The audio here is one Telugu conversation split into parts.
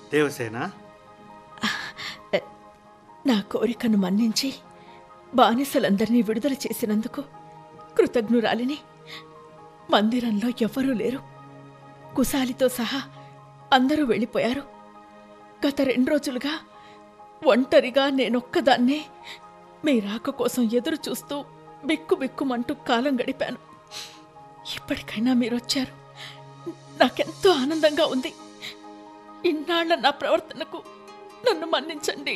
దేవసేన నా కోరికను మన్నించి బానిసలందరినీ విడుదల చేసినందుకు కృతజ్ఞురాలిని మందిరంలో ఎవ్వరూ లేరు కుశాలితో సహా అందరూ వెళ్ళిపోయారు గత రెండు రోజులుగా ఒంటరిగా నేనొక్కదాన్నే మీ రాక కోసం ఎదురు చూస్తూ బిక్కు బిక్కుమంటూ కాలం గడిపాను ఇప్పటికైనా మీరొచ్చారు నాకెంతో ఆనందంగా ఉంది ఇన్నాళ్ల నా ప్రవర్తనకు నన్ను మన్నించండి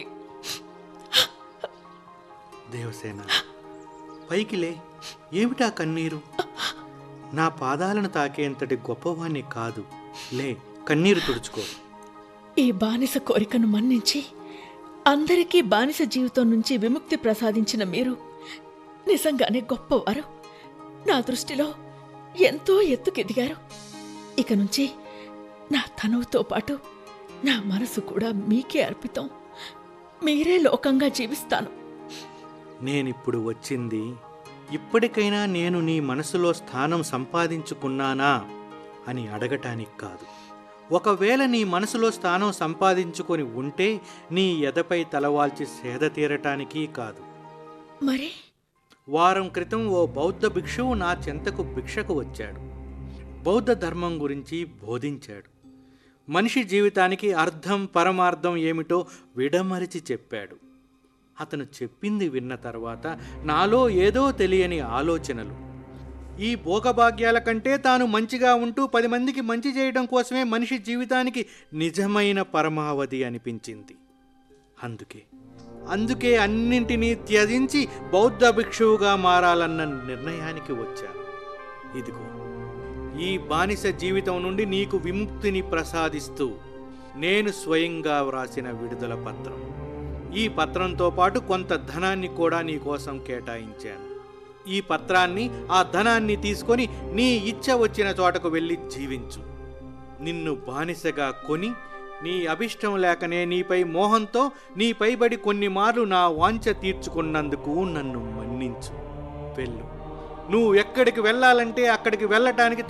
దేవసేన పైకి లే ఏమిటా కన్నీరు నా పాదాలను తాకేంతటి గొప్పవాణ్ణి కాదు లే కన్నీరు తుడుచుకో ఈ బానిస కోరికను మన్నించి అందరికీ బానిస జీవితం నుంచి విముక్తి ప్రసాదించిన మీరు నిజంగానే గొప్పవారు నా దృష్టిలో ఎంతో ఎత్తుకెదిగారు ఇక నుంచి నా తనువుతో పాటు నా మనసు కూడా మీకే అర్పితం మీరే లోకంగా జీవిస్తాను నేనిప్పుడు వచ్చింది ఇప్పటికైనా నేను నీ మనసులో స్థానం సంపాదించుకున్నానా అని అడగటానికి కాదు ఒకవేళ నీ మనసులో స్థానం సంపాదించుకొని ఉంటే నీ ఎదపై తలవాల్చి సేద తీరటానికి కాదు మరి వారం క్రితం ఓ బౌద్ధ భిక్షువు నా చెంతకు భిక్షకు వచ్చాడు బౌద్ధ ధర్మం గురించి బోధించాడు మనిషి జీవితానికి అర్థం పరమార్థం ఏమిటో విడమరిచి చెప్పాడు అతను చెప్పింది విన్న తర్వాత నాలో ఏదో తెలియని ఆలోచనలు ఈ భోగభాగ్యాల కంటే తాను మంచిగా ఉంటూ పది మందికి మంచి చేయడం కోసమే మనిషి జీవితానికి నిజమైన పరమావధి అనిపించింది అందుకే అందుకే అన్నింటినీ త్యజించి బౌద్ధ భిక్షువుగా మారాలన్న నిర్ణయానికి వచ్చాను ఇదిగో ఈ బానిస జీవితం నుండి నీకు విముక్తిని ప్రసాదిస్తూ నేను స్వయంగా వ్రాసిన విడుదల పత్రం ఈ పత్రంతో పాటు కొంత ధనాన్ని కూడా నీ కోసం కేటాయించాను ఈ పత్రాన్ని ఆ ధనాన్ని తీసుకొని నీ ఇచ్చ వచ్చిన చోటకు వెళ్ళి జీవించు నిన్ను బానిసగా కొని నీ అభిష్టం లేకనే నీపై మోహంతో నీపైబడి కొన్ని మార్లు నా వాంఛ తీర్చుకున్నందుకు నన్ను మన్నించు వెళ్ళు నువ్వు ఎక్కడికి వెళ్ళాలంటే అక్కడికి వెళ్ళటానికి